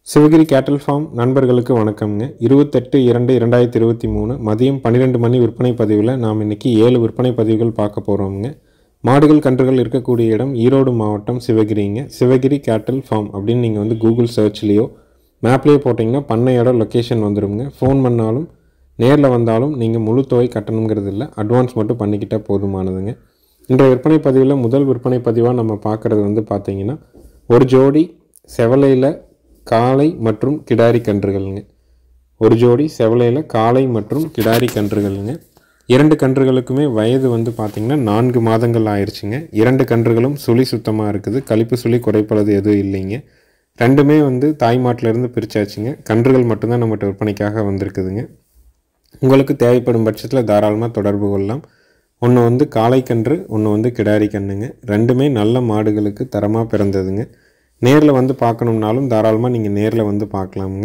சிவகிரி கேட்டல் ஃபார்ம் நண்பர்களுக்கு வணக்கம்ங்க இருபத்தெட்டு இரண்டு இரண்டாயிரத்தி இருபத்தி மூணு மதியம் பன்னிரெண்டு மணி விற்பனை பதிவில் நாம் இன்னைக்கு ஏழு விற்பனை பதிவுகள் பார்க்க போகிறோம்ங்க மாடுகள் கன்றுகள் இருக்கக்கூடிய இடம் ஈரோடு மாவட்டம் சிவகிரிங்க சிவகிரி கேட்டல் ஃபார்ம் அப்படின்னு நீங்கள் வந்து கூகுள் சர்ச்லேயோ மேப்லேயோ போட்டிங்கன்னா பண்ணையோட லொக்கேஷன் வந்துடுங்க ஃபோன் பண்ணாலும் நேரில் வந்தாலும் நீங்கள் முழு தொகை கட்டணுங்கிறது இல்லை அட்வான்ஸ் மட்டும் பண்ணிக்கிட்டால் போதுமானதுங்க இன்றைய விற்பனை பதிவில் முதல் விற்பனை பதிவாக நம்ம பார்க்குறது வந்து பார்த்தீங்கன்னா ஒரு ஜோடி செவலையில் காளை மற்றும் கிடாரி கன்றுகள்ங்க ஒரு ஜோடி செவலையில் காளை மற்றும் கிடாரி கன்றுகள்ங்க இரண்டு கன்றுகளுக்குமே வயது வந்து பார்த்திங்கன்னா நான்கு மாதங்கள் ஆயிடுச்சுங்க இரண்டு கன்றுகளும் சுழி சுத்தமாக இருக்குது கழிப்பு சுழி குறைப்பளது எதுவும் இல்லைங்க ரெண்டுமே வந்து தாய்மாட்டிலேருந்து பிரிச்சாச்சுங்க கன்றுகள் மட்டும்தான் நம்மகிட்ட விற்பனைக்காக வந்திருக்குதுங்க உங்களுக்கு தேவைப்படும் பட்சத்தில் தாராளமாக தொடர்பு கொள்ளலாம் ஒன்று வந்து காளைக்கன்று ஒன்று வந்து கிடாரி கன்றுங்க ரெண்டுமே நல்ல மாடுகளுக்கு தரமாக பிறந்ததுங்க நேரில் வந்து பார்க்கணும்னாலும் தாராளமாக நீங்கள் நேரில் வந்து பார்க்கலாமுங்க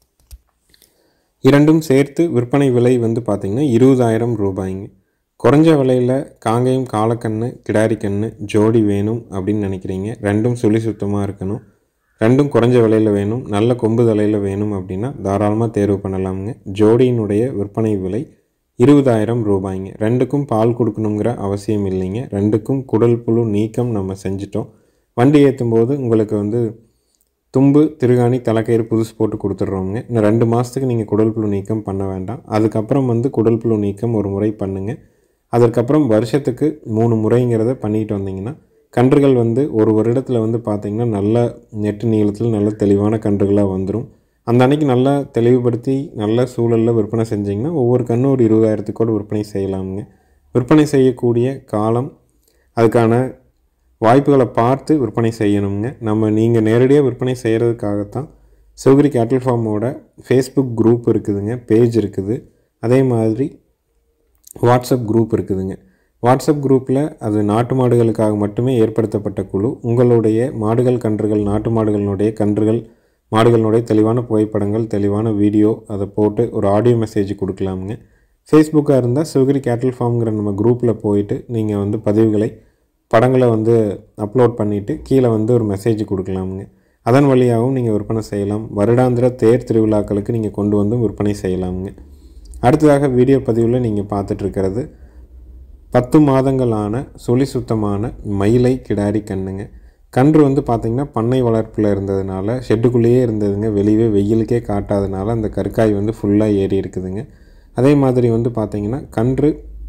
இரண்டும் சேர்த்து விற்பனை விலை வந்து பார்த்திங்கன்னா இருபதாயிரம் ரூபாய்ங்க குறைஞ்ச விலையில் காங்கேயம் காலக்கண்ணு கிடாரி கண்ணு ஜோடி வேணும் அப்படின்னு நினைக்கிறீங்க ரெண்டும் சுழி சுத்தமாக இருக்கணும் ரெண்டும் குறைஞ்ச விலையில் வேணும் நல்ல கொம்பு தலையில் வேணும் அப்படின்னா தாராளமாக தேர்வு பண்ணலாமுங்க ஜோடியினுடைய விற்பனை விலை இருபதாயிரம் ரூபாய்ங்க ரெண்டுக்கும் பால் கொடுக்கணுங்கிற அவசியம் இல்லைங்க ரெண்டுக்கும் குடல் புழு நீக்கம் நம்ம செஞ்சிட்டோம் வண்டி ஏற்றும் போது உங்களுக்கு வந்து தும்பு திருகாணி தலைக்கயிறு புதுசு போட்டு கொடுத்துட்றோங்க இன்னும் ரெண்டு மாதத்துக்கு நீங்கள் குடல் புழு நீக்கம் பண்ண வேண்டாம் அதுக்கப்புறம் வந்து குடல் புழு நீக்கம் ஒரு முறை பண்ணுங்கள் அதற்கப்புறம் வருஷத்துக்கு மூணு முறைங்கிறத பண்ணிட்டு வந்தீங்கன்னா கன்றுகள் வந்து ஒரு வருடத்தில் வந்து பார்த்திங்கன்னா நல்ல நெட்டு நீளத்தில் நல்ல தெளிவான கன்றுகளாக வந்துடும் அந்த அன்னைக்கு நல்லா தெளிவுபடுத்தி நல்ல சூழலில் விற்பனை செஞ்சிங்கன்னா ஒவ்வொரு கன்றும் ஒரு இருபதாயிரத்துக்கோடு விற்பனை செய்யலாமுங்க விற்பனை செய்யக்கூடிய காலம் அதுக்கான வாய்ப்புகளை பார்த்து விற்பனை செய்யணுங்க நம்ம நீங்கள் நேரடியாக விற்பனை செய்கிறதுக்காகத்தான் சிவகிரி கேட்டில் ஃபார்மோட ஃபேஸ்புக் குரூப் இருக்குதுங்க பேஜ் இருக்குது அதே மாதிரி வாட்ஸ்அப் குரூப் இருக்குதுங்க வாட்ஸ்அப் குரூப்பில் அது நாட்டு மாடுகளுக்காக மட்டுமே ஏற்படுத்தப்பட்ட குழு உங்களுடைய மாடுகள் கன்றுகள் நாட்டு மாடுகளினுடைய கன்றுகள் மாடுகளினுடைய தெளிவான புகைப்படங்கள் தெளிவான வீடியோ அதை போட்டு ஒரு ஆடியோ மெசேஜ் கொடுக்கலாமுங்க ஃபேஸ்புக்காக இருந்தால் சிவகிரி கேட்டில் ஃபார்ம்ங்கிற நம்ம குரூப்பில் போயிட்டு நீங்கள் வந்து பதிவுகளை படங்களை வந்து அப்லோட் பண்ணிவிட்டு கீழே வந்து ஒரு மெசேஜ் கொடுக்கலாமுங்க அதன் வழியாகவும் நீங்கள் விற்பனை செய்யலாம் வருடாந்திர தேர் திருவிழாக்களுக்கு நீங்கள் கொண்டு வந்து விற்பனை செய்யலாமுங்க அடுத்ததாக வீடியோ பதிவில் நீங்கள் பார்த்துட்ருக்கிறது பத்து மாதங்களான சுழி சுத்தமான மயிலை கிடாரி கண்ணுங்க கன்று வந்து பார்த்திங்கன்னா பண்ணை வளர்ப்பில் இருந்ததுனால ஷெட்டுக்குள்ளேயே இருந்ததுங்க வெளியே வெயிலுக்கே காட்டாதனால அந்த கற்காய் வந்து ஃபுல்லாக ஏறி இருக்குதுங்க அதே மாதிரி வந்து பார்த்திங்கன்னா கன்று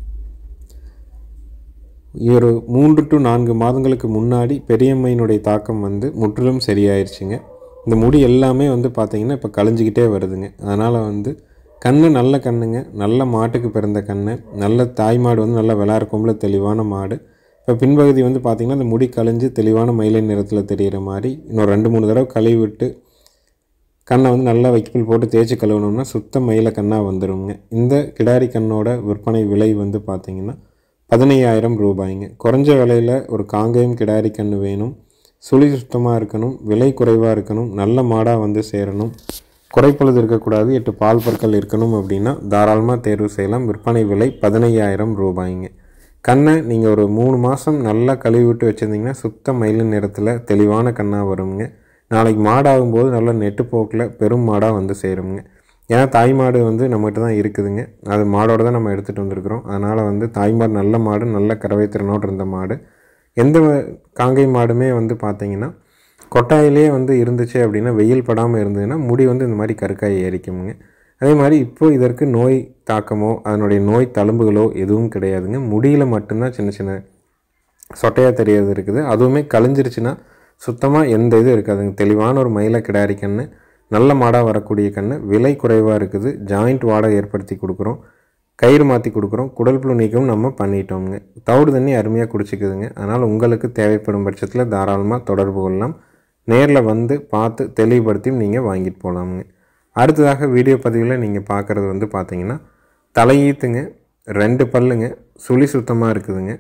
ஒரு மூன்று டு நான்கு மாதங்களுக்கு முன்னாடி பெரியம்மையினுடைய தாக்கம் வந்து முற்றிலும் சரியாயிருச்சுங்க இந்த முடி எல்லாமே வந்து பார்த்திங்கன்னா இப்போ கழிஞ்சிக்கிட்டே வருதுங்க அதனால் வந்து கண்ணு நல்ல கண்ணுங்க நல்ல மாட்டுக்கு பிறந்த கண்ணு நல்ல தாய் மாடு வந்து நல்ல விளாட கொம்பில் தெளிவான மாடு இப்போ பின்பகுதி வந்து பார்த்திங்கன்னா அந்த முடி கழிஞ்சு தெளிவான மயிலை நிறத்தில் தெரிகிற மாதிரி இன்னும் ரெண்டு மூணு தடவை கழுவி விட்டு கண்ணை வந்து நல்லா வைக்கல் போட்டு தேய்ச்சி கழுவணும்னா சுத்த மயில கண்ணாக வந்துடுங்க இந்த கிடாரி கண்ணோட விற்பனை விலை வந்து பார்த்திங்கன்னா பதினையாயிரம் ரூபாய்ங்க குறைஞ்ச விலையில் ஒரு காங்கேயம் கிடாரி கன்று வேணும் சுழி சுத்தமாக இருக்கணும் விலை குறைவாக இருக்கணும் நல்ல மாடாக வந்து சேரணும் குறைப்பழுது இருக்கக்கூடாது எட்டு பால் பற்கள் இருக்கணும் அப்படின்னா தாராளமாக தேர்வு செய்யலாம் விற்பனை விலை பதினையாயிரம் ரூபாய்ங்க கண்ணை நீங்கள் ஒரு மூணு மாதம் நல்லா கழுவி விட்டு வச்சுருந்தீங்கன்னா சுத்த மயில் நிறத்தில் தெளிவான கண்ணாக வருங்க நாளைக்கு மாடாகும்போது நல்ல நெட்டு போக்கில் பெரும் மாடாக வந்து சேருங்க ஏன்னா தாய் மாடு வந்து நம்மகிட்ட தான் இருக்குதுங்க அது மாடோட தான் நம்ம எடுத்துகிட்டு வந்திருக்கிறோம் அதனால் வந்து தாய் மாடு நல்ல மாடு நல்ல கறவை திறனோடு இருந்த மாடு எந்த காங்கை மாடுமே வந்து பார்த்திங்கன்னா கொட்டாயிலே வந்து இருந்துச்சு அப்படின்னா வெயில் படாமல் இருந்ததுன்னா முடி வந்து இந்த மாதிரி கருக்காய் ஏறிக்குமுங்க அதே மாதிரி இப்போ இதற்கு நோய் தாக்கமோ அதனுடைய நோய் தழும்புகளோ எதுவும் கிடையாதுங்க முடியில் மட்டும்தான் சின்ன சின்ன சொட்டையாக தெரியறது இருக்குது அதுவுமே கழிஞ்சிருச்சுன்னா சுத்தமாக எந்த இதுவும் இருக்காதுங்க தெளிவான ஒரு மயில கிடாரி கன்று நல்ல மாடாக வரக்கூடிய கன்று விலை குறைவாக இருக்குது ஜாயிண்ட் வாடகை ஏற்படுத்தி கொடுக்குறோம் கயிறு மாற்றி கொடுக்குறோம் குடல் புழு நீக்கம் நம்ம பண்ணிட்டோங்க தவிடு தண்ணி அருமையாக குடிச்சிக்குதுங்க அதனால் உங்களுக்கு தேவைப்படும் பட்சத்தில் தாராளமாக தொடர்பு கொள்ளலாம் நேரில் வந்து பார்த்து தெளிவுபடுத்தியும் நீங்கள் வாங்கிட்டு போகலாமுங்க அடுத்ததாக வீடியோ பதிவில் நீங்கள் பார்க்குறது வந்து பார்த்தீங்கன்னா தலையீத்துங்க ரெண்டு பல்லுங்க சுழி சுத்தமாக இருக்குதுங்க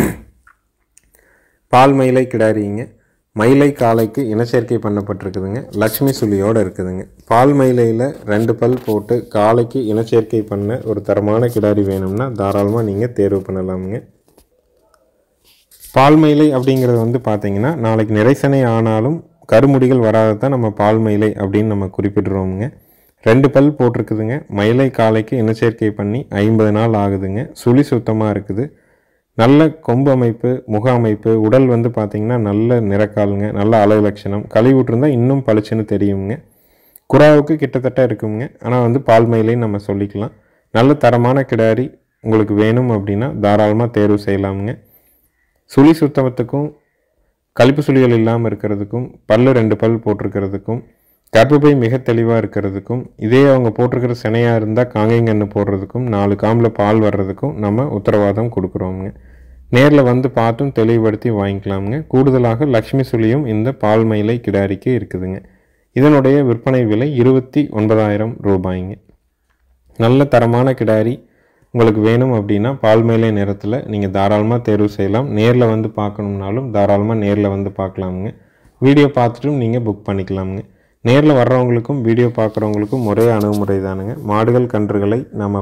பால் மயிலை கிடாரிங்க மயிலை காலைக்கு இனச்சேர்க்கை பண்ணப்பட்டிருக்குதுங்க லக்ஷ்மி சுழியோடு இருக்குதுங்க பால் மயிலையில் ரெண்டு பல் போட்டு காலைக்கு இனச்சேர்க்கை பண்ண ஒரு தரமான கிடாரி வேணும்னா தாராளமாக நீங்கள் தேர்வு பண்ணலாமுங்க பால் மயிலை அப்படிங்கிறது வந்து பார்த்தீங்கன்னா நாளைக்கு நிறைசனை ஆனாலும் கருமுடிகள் வராததான் நம்ம பால் மயிலை அப்படின்னு நம்ம குறிப்பிடுறோமுங்க ரெண்டு பல் போட்டிருக்குதுங்க மயிலை காலைக்கு இனச்சேர்க்கை பண்ணி ஐம்பது நாள் ஆகுதுங்க சுழி சுத்தமாக இருக்குது நல்ல கொம்பு அமைப்பு முக அமைப்பு உடல் வந்து பார்த்திங்கன்னா நல்ல நிறக்காலுங்க நல்ல அளவு லட்சணம் கழிவுட்டிருந்தால் இன்னும் பளிச்சுன்னு தெரியுங்க குறாவுக்கு கிட்டத்தட்ட இருக்குங்க ஆனால் வந்து பால் மயிலையும் நம்ம சொல்லிக்கலாம் நல்ல தரமான கிடாரி உங்களுக்கு வேணும் அப்படின்னா தாராளமாக தேர்வு செய்யலாமுங்க சுழி சுத்தத்துக்கும் கழிப்பு சுழிகள் இல்லாமல் இருக்கிறதுக்கும் பல்லு ரெண்டு பல் போட்டிருக்கிறதுக்கும் கர்ப்பப்பை மிக தெளிவாக இருக்கிறதுக்கும் இதே அவங்க போட்டிருக்கிற சினையாக இருந்தால் காங்கைங்கன்று போடுறதுக்கும் நாலு காம்பில் பால் வர்றதுக்கும் நம்ம உத்தரவாதம் கொடுக்குறோமுங்க நேரில் வந்து பார்த்தும் தெளிவுபடுத்தி வாங்கிக்கலாமுங்க கூடுதலாக லக்ஷ்மி சுழியும் இந்த பால் மயிலை கிடாரிக்கு இருக்குதுங்க இதனுடைய விற்பனை விலை இருபத்தி ஒன்பதாயிரம் ரூபாய்ங்க நல்ல தரமான கிடாரி உங்களுக்கு வேணும் அப்படின்னா பால் மேலே நிறத்தில் நீங்கள் தாராளமாக தேர்வு செய்யலாம் நேரில் வந்து பார்க்கணும்னாலும் தாராளமாக நேரில் வந்து பார்க்கலாமுங்க வீடியோ பார்த்துட்டும் நீங்கள் புக் பண்ணிக்கலாமுங்க நேரில் வர்றவங்களுக்கும் வீடியோ பார்க்குறவங்களுக்கும் ஒரே அணுகுமுறை தானுங்க மாடுகள் கன்றுகளை நம்ம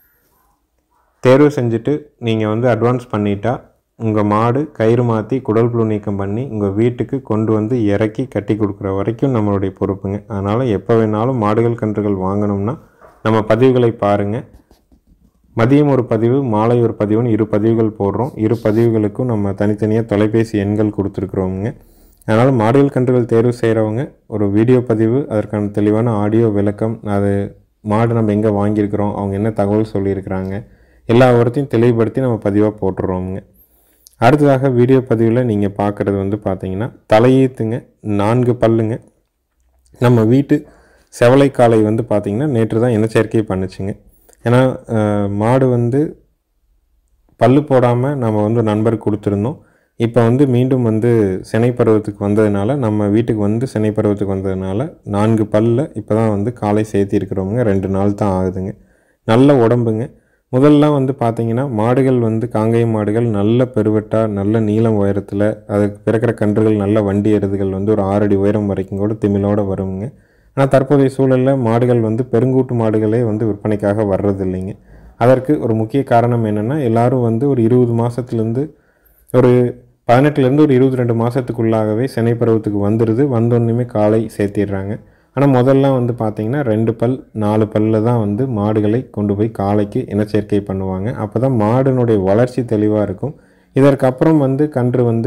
தேர்வு செஞ்சுட்டு நீங்கள் வந்து அட்வான்ஸ் பண்ணிட்டா உங்கள் மாடு கயிறு மாற்றி குடல் புழு நீக்கம் பண்ணி உங்கள் வீட்டுக்கு கொண்டு வந்து இறக்கி கட்டி கொடுக்குற வரைக்கும் நம்மளுடைய பொறுப்புங்க அதனால் எப்போ வேணாலும் மாடுகள் கன்றுகள் வாங்கணும்னா நம்ம பதிவுகளை பாருங்கள் மதியம் ஒரு பதிவு மாலை ஒரு பதிவுன்னு இரு பதிவுகள் போடுறோம் இரு பதிவுகளுக்கும் நம்ம தனித்தனியாக தொலைபேசி எண்கள் கொடுத்துருக்குறோமுங்க அதனால் மாடுகள் கன்றுகள் தேர்வு செய்கிறவங்க ஒரு வீடியோ பதிவு அதற்கான தெளிவான ஆடியோ விளக்கம் அது மாடு நம்ம எங்கே வாங்கியிருக்கிறோம் அவங்க என்ன தகவல் சொல்லியிருக்கிறாங்க எல்லாவற்றையும் தெளிவுபடுத்தி நம்ம பதிவாக போட்டுடுறோமுங்க அடுத்ததாக வீடியோ பதிவில் நீங்கள் பார்க்குறது வந்து பார்த்தீங்கன்னா தலையீத்துங்க நான்கு பல்லுங்க நம்ம வீட்டு செவலைக்காலை வந்து பார்த்திங்கன்னா நேற்று தான் இனச்சேர்க்கை பண்ணுச்சுங்க ஏன்னா அஹ், மாடு வந்து பல்லு போடாமல் நம்ம வந்து நண்பருக்கு கொடுத்துருந்தோம் இப்போ வந்து மீண்டும் வந்து சினை பருவத்துக்கு வந்ததுனால நம்ம வீட்டுக்கு வந்து சினை பருவத்துக்கு வந்ததுனால நான்கு பல்லில் இப்போ தான் வந்து காலை சேர்த்திருக்கிறவங்க ரெண்டு நாள் தான் ஆகுதுங்க நல்ல உடம்புங்க முதல்லாம் வந்து பார்த்தீங்கன்னா மாடுகள் வந்து காங்கேய மாடுகள் நல்ல பெருவெட்டா நல்ல நீளம் உயரத்தில் அதுக்கு பிறக்கிற கன்றுகள் நல்ல வண்டி எருதுகள் வந்து ஒரு ஆறடி உயரம் வரைக்கும் கூட திமிழோடு வருங்க ஆனால் தற்போதைய சூழலில் மாடுகள் வந்து பெருங்கூட்டு மாடுகளே வந்து விற்பனைக்காக வர்றதில்லைங்க அதற்கு ஒரு முக்கிய காரணம் என்னென்னா எல்லாரும் வந்து ஒரு இருபது மாதத்துலேருந்து ஒரு பதினெட்டுலேருந்து ஒரு இருபத்தி ரெண்டு மாதத்துக்குள்ளாகவே சினை பருவத்துக்கு வந்துடுது வந்தோடனே காலை சேர்த்திடுறாங்க ஆனால் முதல்லாம் வந்து பார்த்திங்கன்னா ரெண்டு பல் நாலு பல்லில் தான் வந்து மாடுகளை கொண்டு போய் காலைக்கு இனச்சேர்க்கை பண்ணுவாங்க அப்போ தான் மாடினுடைய வளர்ச்சி தெளிவாக இருக்கும் இதற்கப்புறம் வந்து கன்று வந்து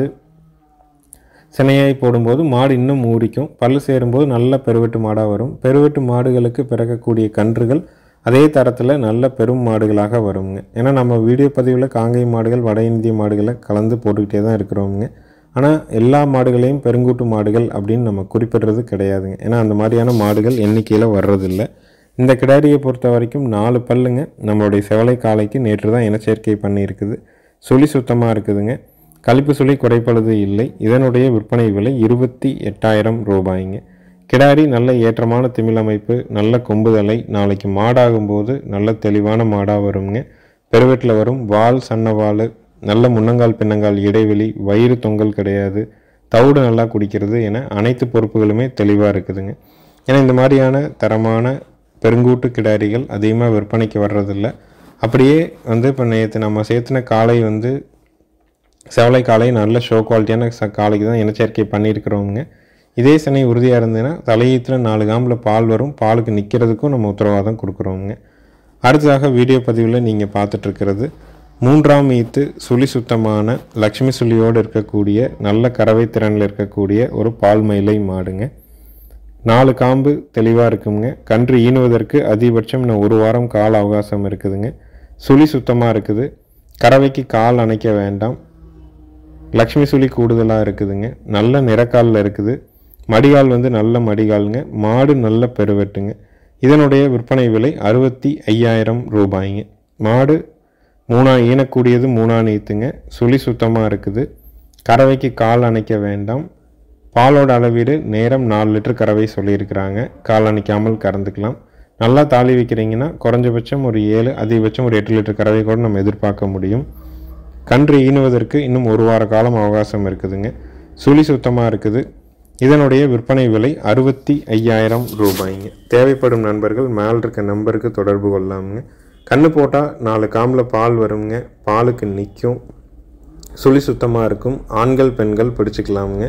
சினையாய் போடும்போது மாடு இன்னும் ஊறிக்கும் பல்லு சேரும்போது நல்ல பெருவெட்டு மாடாக வரும் பெருவெட்டு மாடுகளுக்கு பிறக்கக்கூடிய கன்றுகள் அதே தரத்தில் நல்ல பெரும் மாடுகளாக வருங்க ஏன்னா நம்ம வீடியோ பதிவில் காங்கை மாடுகள் வட இந்திய மாடுகளை கலந்து போட்டுக்கிட்டே தான் இருக்கிறோமுங்க ஆனால் எல்லா மாடுகளையும் பெருங்கூட்டு மாடுகள் அப்படின்னு நம்ம குறிப்பிடுறது கிடையாதுங்க ஏன்னா அந்த மாதிரியான மாடுகள் எண்ணிக்கையில் வர்றதில்ல இந்த கிடாரியை பொறுத்த வரைக்கும் நாலு பல்லுங்க நம்மளுடைய செவலை காலைக்கு நேற்று தான் இனச்சேர்க்கை பண்ணியிருக்குது சுழி சுத்தமாக இருக்குதுங்க கழிப்பு சுழி குறைப்பழுது இல்லை இதனுடைய விற்பனை விலை இருபத்தி எட்டாயிரம் ரூபாய்ங்க கிடாரி நல்ல ஏற்றமான திமிழ் அமைப்பு நல்ல கொம்புதலை நாளைக்கு மாடாகும்போது நல்ல தெளிவான மாடாக வருங்க பெருவெட்டில் வரும் வால் சன்ன வால் நல்ல முன்னங்கால் பின்னங்கால் இடைவெளி வயிறு தொங்கல் கிடையாது தவிடு நல்லா குடிக்கிறது என அனைத்து பொறுப்புகளுமே தெளிவாக இருக்குதுங்க ஏன்னா இந்த மாதிரியான தரமான பெருங்கூட்டு கிடாரிகள் அதிகமாக விற்பனைக்கு வர்றதில்ல அப்படியே வந்து இப்போ நேற்று நம்ம சேர்த்துன காளை வந்து செவலை காளை நல்ல ஷோ குவாலிட்டியான ச காளைக்கு தான் இனச்சேர்க்கை பண்ணியிருக்கிறவங்க இதே சினை உறுதியாக இருந்ததுன்னா தலையீத்தில் நாலு காம்பில் பால் வரும் பாலுக்கு நிற்கிறதுக்கும் நம்ம உத்தரவாதம் கொடுக்குறோங்க அடுத்ததாக வீடியோ பதிவில் நீங்கள் பார்த்துட்ருக்கிறது மூன்றாம் ஈத்து சுழி சுத்தமான லக்ஷ்மி சுழியோடு இருக்கக்கூடிய நல்ல கறவை திறனில் இருக்கக்கூடிய ஒரு பால் மயிலை மாடுங்க நாலு காம்பு தெளிவாக இருக்குங்க கன்று ஈனுவதற்கு அதிகபட்சம் இன்னும் ஒரு வாரம் கால அவகாசம் இருக்குதுங்க சுழி சுத்தமாக இருக்குது கறவைக்கு கால் அணைக்க வேண்டாம் லக்ஷ்மி சுழி கூடுதலாக இருக்குதுங்க நல்ல நிறக்காலில் இருக்குது மடிகால் வந்து நல்ல மடிகாலுங்க மாடு நல்ல பெருவெட்டுங்க இதனுடைய விற்பனை விலை அறுபத்தி ஐயாயிரம் ரூபாய்ங்க மாடு மூணா ஈனக்கூடியது மூணா நீத்துங்க சுழி சுத்தமாக இருக்குது கறவைக்கு கால் அணைக்க வேண்டாம் பாலோட அளவீடு நேரம் நாலு லிட்டர் கறவை சொல்லியிருக்கிறாங்க கால் அணைக்காமல் கறந்துக்கலாம் நல்லா தாலி வைக்கிறீங்கன்னா குறைஞ்சபட்சம் ஒரு ஏழு அதிகபட்சம் ஒரு எட்டு லிட்டர் கறவை கூட நம்ம எதிர்பார்க்க முடியும் கன்று ஈனுவதற்கு இன்னும் ஒரு வார காலம் அவகாசம் இருக்குதுங்க சுழி சுத்தமாக இருக்குது இதனுடைய விற்பனை விலை அறுபத்தி ஐயாயிரம் ரூபாய்ங்க தேவைப்படும் நண்பர்கள் மேல் இருக்க நம்பருக்கு தொடர்பு கொள்ளாமுங்க கண்ணு போட்டால் நாலு காம்பில் பால் வருங்க பாலுக்கு நிற்கும் சுழி சுத்தமாக இருக்கும் ஆண்கள் பெண்கள் பிடிச்சிக்கலாமுங்க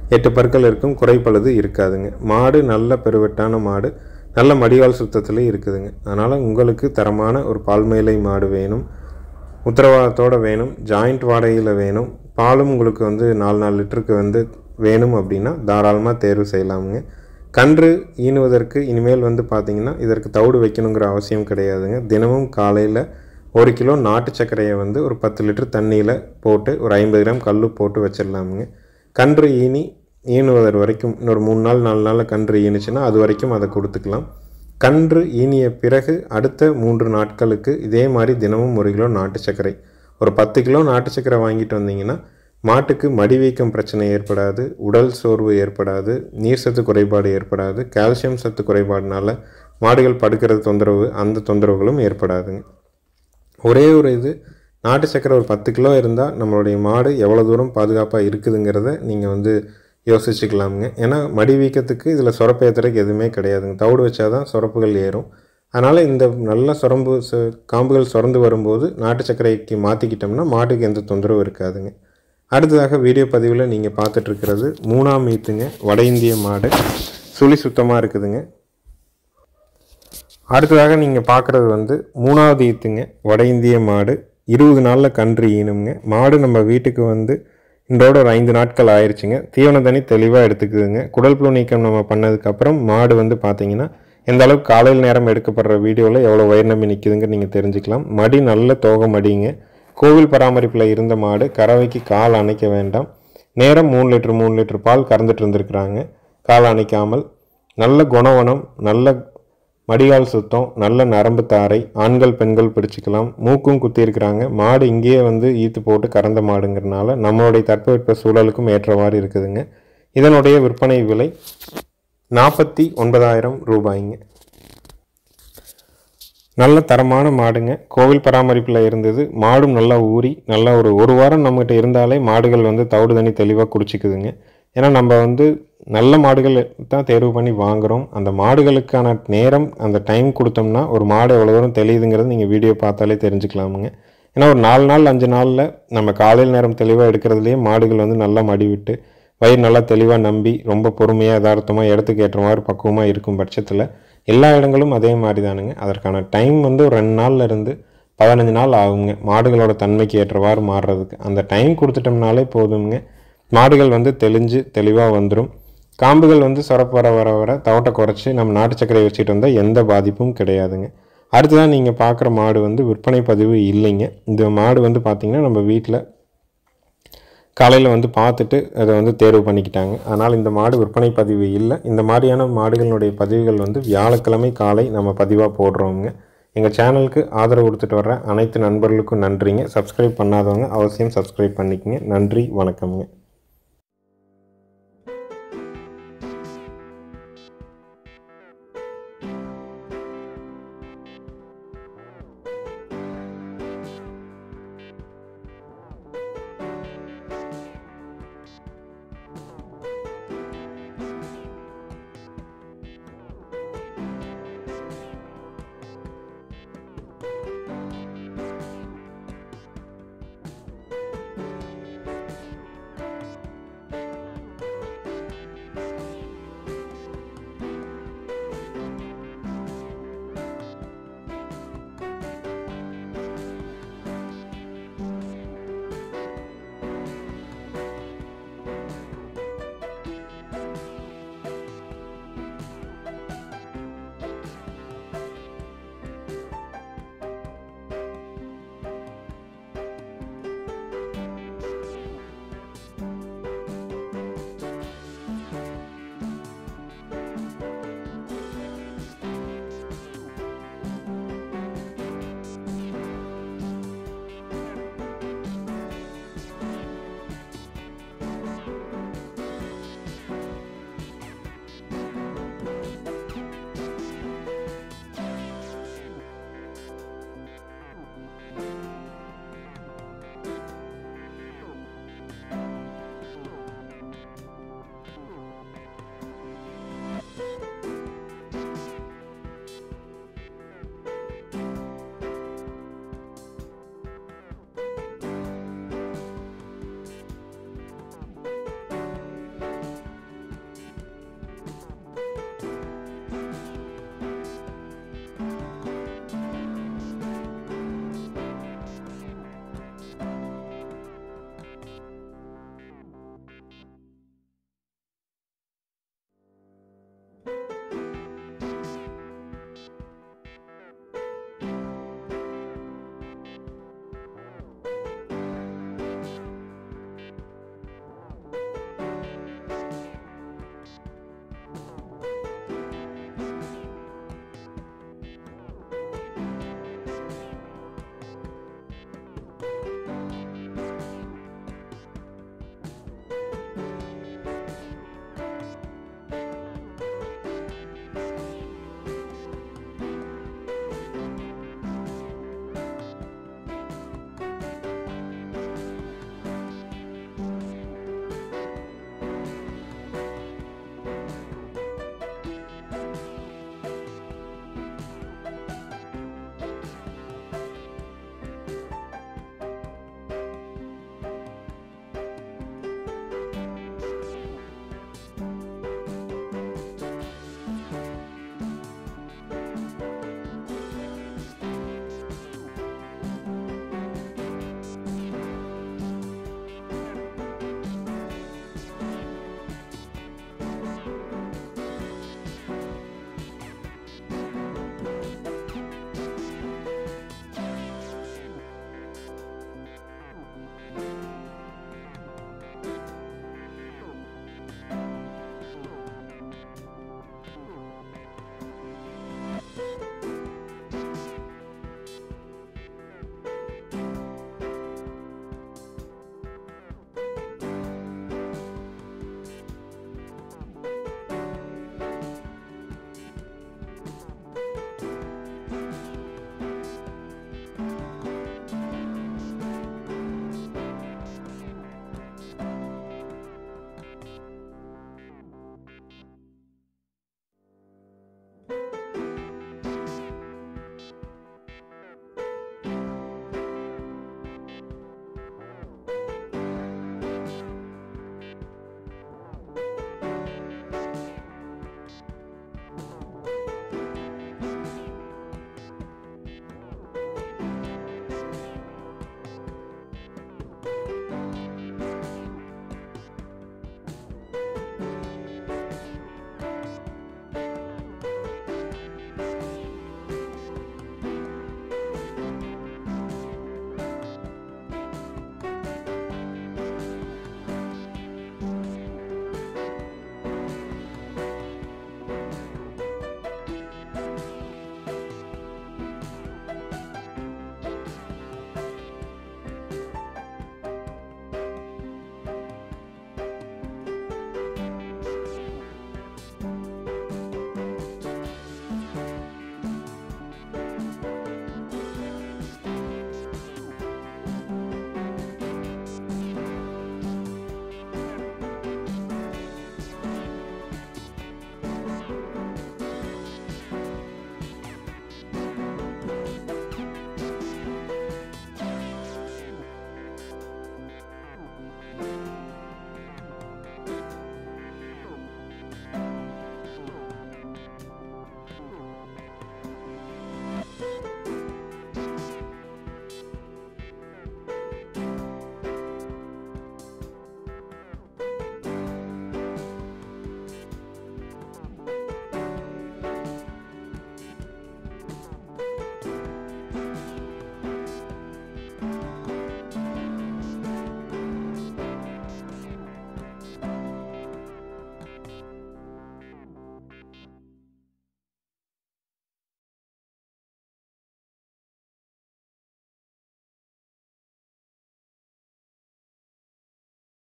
எட்டு பற்கள் இருக்கும் குறைப்பழுது இருக்காதுங்க மாடு நல்ல பெருவெட்டான மாடு நல்ல மடிவால் சுத்தத்தில் இருக்குதுங்க அதனால் உங்களுக்கு தரமான ஒரு பால்மேலை மாடு வேணும் உத்தரவாதத்தோடு வேணும் ஜாயிண்ட் வாடகையில் வேணும் பாலும் உங்களுக்கு வந்து நாலு நாலு லிட்டருக்கு வந்து வேணும் அப்படின்னா தாராளமாக தேர்வு செய்யலாமுங்க கன்று ஈனுவதற்கு இனிமேல் வந்து பார்த்திங்கன்னா இதற்கு தவிடு வைக்கணுங்கிற அவசியம் கிடையாதுங்க தினமும் காலையில் ஒரு கிலோ நாட்டு சர்க்கரையை வந்து ஒரு பத்து லிட்டர் தண்ணியில் போட்டு ஒரு ஐம்பது கிராம் கல் போட்டு வச்சிடலாமுங்க கன்று ஈனி ஈனுவதர் வரைக்கும் இன்னொரு மூணு நாள் நாலு நாளில் கன்று ஈனுச்சுன்னா அது வரைக்கும் அதை கொடுத்துக்கலாம் கன்று ஈனிய பிறகு அடுத்த மூன்று நாட்களுக்கு இதே மாதிரி தினமும் ஒரு கிலோ நாட்டு சர்க்கரை ஒரு பத்து கிலோ நாட்டு சர்க்கரை வாங்கிட்டு வந்தீங்கன்னா மாட்டுக்கு மடிவீக்கம் பிரச்சனை ஏற்படாது உடல் சோர்வு ஏற்படாது நீர் சத்து குறைபாடு ஏற்படாது கால்சியம் சத்து குறைபாடுனால மாடுகள் படுக்கிறது தொந்தரவு அந்த தொந்தரவுகளும் ஏற்படாதுங்க ஒரே ஒரு இது நாட்டு சக்கரை ஒரு பத்து கிலோ இருந்தால் நம்மளுடைய மாடு எவ்வளோ தூரம் பாதுகாப்பாக இருக்குதுங்கிறத நீங்கள் வந்து யோசிச்சுக்கலாமுங்க ஏன்னா மடி வீக்கத்துக்கு இதில் சுரப்பு ஏற்றுறதுக்கு எதுவுமே கிடையாதுங்க தவிடு வச்சா தான் சுரப்புகள் ஏறும் அதனால் இந்த நல்ல சுரம்பு ச காம்புகள் சுரந்து வரும்போது நாட்டு சர்க்கரைக்கு மாற்றிக்கிட்டோம்னா மாட்டுக்கு எந்த தொந்தரவும் இருக்காதுங்க அடுத்ததாக வீடியோ பதிவில் நீங்கள் பார்த்துட்ருக்கிறது மூணாம் ஈத்துங்க வட இந்திய மாடு சுழி சுத்தமாக இருக்குதுங்க அடுத்ததாக நீங்கள் பார்க்குறது வந்து மூணாவது ஈத்துங்க வட இந்திய மாடு இருபது நாளில் கன்று ஈனுங்க மாடு நம்ம வீட்டுக்கு வந்து இன்றோட ஒரு ஐந்து நாட்கள் ஆயிடுச்சுங்க தீவன தண்ணி தெளிவாக எடுத்துக்குதுங்க குடல் புழு நீக்கம் நம்ம பண்ணதுக்கப்புறம் மாடு வந்து பார்த்தீங்கன்னா எந்த அளவுக்கு காலையில் நேரம் எடுக்கப்படுற வீடியோவில் எவ்வளோ வயிறு நம்பி நிற்குதுங்க நீங்கள் தெரிஞ்சுக்கலாம் மடி நல்ல தோகை மடிங்க கோவில் பராமரிப்பில் இருந்த மாடு கறவைக்கு கால் அணைக்க வேண்டாம் நேரம் மூணு லிட்டர் மூணு லிட்டர் பால் கறந்துட்டு இருந்திருக்கிறாங்க கால் அணைக்காமல் நல்ல குணவனம் நல்ல மடிகால் சுத்தம் நல்ல நரம்பு தாரை ஆண்கள் பெண்கள் பிடிச்சிக்கலாம் மூக்கும் குத்தி இருக்கிறாங்க மாடு இங்கேயே வந்து ஈத்து போட்டு கறந்த மாடுங்கிறனால நம்மளுடைய தட்பவெட்ப சூழலுக்கும் ஏற்றவாறு இருக்குதுங்க இதனுடைய விற்பனை விலை நாற்பத்தி ஒன்பதாயிரம் ரூபாய்ங்க நல்ல தரமான மாடுங்க கோவில் பராமரிப்பில் இருந்தது மாடும் நல்லா ஊறி நல்லா ஒரு ஒரு வாரம் நம்மகிட்ட இருந்தாலே மாடுகள் வந்து தவிடு தண்ணி தெளிவாக குடிச்சிக்குதுங்க ஏன்னா நம்ம வந்து நல்ல மாடுகள் தான் தேர்வு பண்ணி வாங்குகிறோம் அந்த மாடுகளுக்கான நேரம் அந்த டைம் கொடுத்தோம்னா ஒரு மாடு எவ்வளோ தூரம் தெளியுதுங்கிறது நீங்கள் வீடியோ பார்த்தாலே தெரிஞ்சுக்கலாமுங்க ஏன்னா ஒரு நாலு நாள் அஞ்சு நாளில் நம்ம காலையில் நேரம் தெளிவாக எடுக்கிறதுலேயே மாடுகள் வந்து நல்லா மடி விட்டு வயிறு நல்லா தெளிவாக நம்பி ரொம்ப பொறுமையாக யதார்த்தமாக இடத்துக்கு ஏற்ற மாதிரி பக்குவமாக இருக்கும் பட்சத்தில் எல்லா இடங்களும் அதே மாதிரி தானுங்க அதற்கான டைம் வந்து ஒரு ரெண்டு நாள்ல இருந்து பதினஞ்சு நாள் ஆகுங்க மாடுகளோட தன்மைக்கு ஏற்றவாறு மாறுறதுக்கு அந்த டைம் கொடுத்துட்டோம்னாலே போதுங்க மாடுகள் வந்து தெளிஞ்சு தெளிவாக வந்துடும் காம்புகள் வந்து சுரப்பு வர வர வர தவட்டை குறைச்சி நம்ம நாட்டு சர்க்கரை வச்சுட்டு வந்தால் எந்த பாதிப்பும் கிடையாதுங்க அடுத்ததான் நீங்கள் பார்க்குற மாடு வந்து விற்பனை பதிவு இல்லைங்க இந்த மாடு வந்து பார்த்திங்கன்னா நம்ம வீட்டில் காலையில் வந்து பார்த்துட்டு அதை வந்து தேர்வு பண்ணிக்கிட்டாங்க அதனால் இந்த மாடு விற்பனை பதிவு இல்லை இந்த மாதிரியான மாடுகளினுடைய பதிவுகள் வந்து வியாழக்கிழமை காலை நம்ம பதிவாக போடுறோங்க எங்கள் சேனலுக்கு ஆதரவு கொடுத்துட்டு வர்ற அனைத்து நண்பர்களுக்கும் நன்றிங்க சப்ஸ்கிரைப் பண்ணாதவங்க அவசியம் சப்ஸ்கிரைப் பண்ணிக்கங்க நன்றி வணக்கம்ங்க